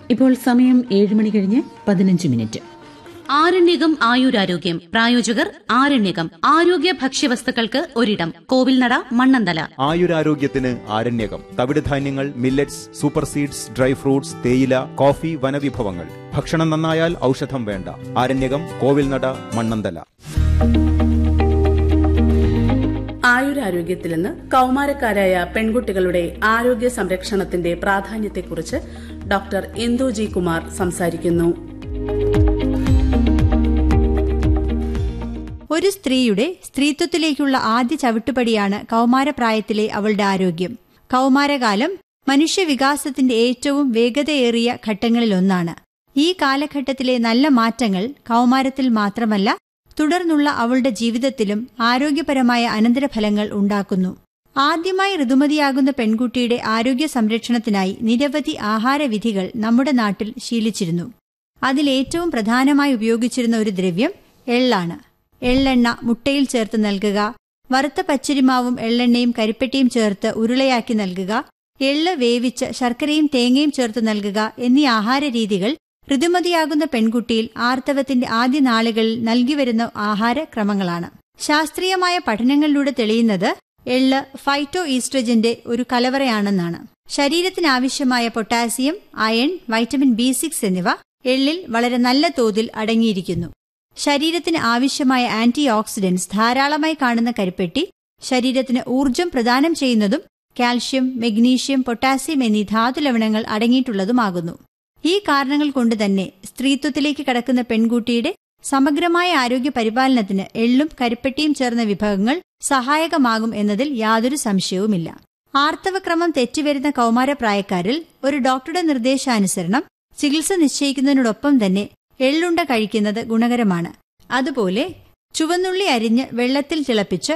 ഇപ്പോൾ സമയം ഏഴ് മണി കഴിഞ്ഞ് പതിനഞ്ച് മിനിറ്റ് ആരണ്യകം ആയുരാരോഗ്യം പ്രായോജകർ ആരണ്യകം ആരോഗ്യ ഭക്ഷ്യവസ്തുക്കൾക്ക് ഒരിടം കോവിൽനട മണ്ണന്തല ആയുരാരോഗ്യത്തിന് ആരണ്യകം തവിടുധാന്യങ്ങൾ millets super seeds dry fruits തേയില കോഫി വനവിഭവങ്ങൾ ഭക്ഷണം നന്നായാൽ ഔഷധം വേണ്ട ആരണ്യകം കോവിൽനട മണ്ണന്തല ആയുരാരോഗ്യത്തിൽ നിന്ന് കൗമാരക്കാരായ പെൺകുട്ടികളുടെ ആരോഗ്യ സംരക്ഷണത്തിന്റെ പ്രാധാന്യത്തെക്കുറിച്ച് ഡോക്ടർ ഇന്ദു ജി കുമാർ സംസാരിക്കുന്നു ഒരു സ്ത്രീയുടെ സ്ത്രീത്വത്തിലേക്കുള്ള ആദ്യ ചവിട്ടുപടിയാണ് കൗമാരപ്രായത്തിലെ അവളുടെ ആരോഗ്യം കൗമാരകാലം മനുഷ്യവികാസത്തിന്റെ ഏറ്റവും വേഗതയേറിയ ഘട്ടങ്ങളിലൊന്നാണ് ഈ കാലഘട്ടത്തിലെ നല്ല മാറ്റങ്ങൾ കൗമാരത്തിൽ മാത്രമല്ല തുടർന്നുള്ള അവളുടെ ജീവിതത്തിലും ആരോഗ്യപരമായ അനന്തരഫലങ്ങൾ ഉണ്ടാക്കുന്നു ആദ്യമായി ഋതുമതിയാകുന്ന പെൺകുട്ടിയുടെ ആരോഗ്യ സംരക്ഷണത്തിനായി നിരവധി ആഹാരവിധികൾ നമ്മുടെ നാട്ടിൽ ശീലിച്ചിരുന്നു അതിലേറ്റവും പ്രധാനമായി ഉപയോഗിച്ചിരുന്ന ഒരു ദ്രവ്യം എള്ളാണ് എള്ളെണ്ണ മുട്ടയിൽ ചേർത്ത് നൽകുക വറുത്ത പച്ചരിമാവും എള്ളെണ്ണയും കരിപ്പെട്ടിയും ചേർത്ത് ഉരുളയാക്കി നൽകുക എള്ള് വേവിച്ച് ശർക്കരയും തേങ്ങയും ചേർത്ത് നൽകുക എന്നീ ആഹാരരീതികൾ ഋതുമതിയാകുന്ന പെൺകുട്ടിയിൽ ആർത്തവത്തിന്റെ ആദ്യ നാളുകളിൽ നൽകിവരുന്ന ആഹാരക്രമങ്ങളാണ് ശാസ്ത്രീയമായ പഠനങ്ങളിലൂടെ തെളിയുന്നത് എള്ള് ഫൈറ്റോ ഈസ്ട്രജന്റെ ഒരു കലവറയാണെന്നാണ് ശരീരത്തിനാവശ്യമായ potassium iron vitamin B six എന്നിവ എള്ളിൽ വളരെ നല്ല തോതിൽ അടങ്ങിയിരിക്കുന്നു ശരീരത്തിന് ആവശ്യമായ ആന്റി ഓക്സിഡന്റ്സ് ധാരാളമായി കാണുന്ന കരിപ്പെട്ടി ശരീരത്തിന് ഊർജം പ്രദാനം ചെയ്യുന്നതും കാൽഷ്യം മെഗ്നീഷ്യം പൊട്ടാസ്യം എന്നീ ധാതുലവണങ്ങൾ അടങ്ങിയിട്ടുള്ളതുമാകുന്നു ഈ കാരണങ്ങൾ കൊണ്ട് തന്നെ സ്ത്രീത്വത്തിലേക്ക് കടക്കുന്ന പെൺകുട്ടിയുടെ സമഗ്രമായ ആരോഗ്യ പരിപാലനത്തിന് എള്ളും കരിപ്പെട്ടിയും ചേർന്ന വിഭവങ്ങൾ സഹായകമാകും എന്നതിൽ യാതൊരു സംശയവുമില്ല ആർത്തവക്രമം തെറ്റുവരുന്ന കൗമാരപ്രായക്കാരിൽ ഒരു ഡോക്ടറുടെ നിർദ്ദേശാനുസരണം ചികിത്സ നിശ്ചയിക്കുന്നതിനോടൊപ്പം തന്നെ എള്ളുണ്ട കഴിക്കുന്നത് ഗുണകരമാണ് അതുപോലെ ചുവന്നുള്ളി അരിഞ്ഞ് വെള്ളത്തിൽ തിളപ്പിച്ച്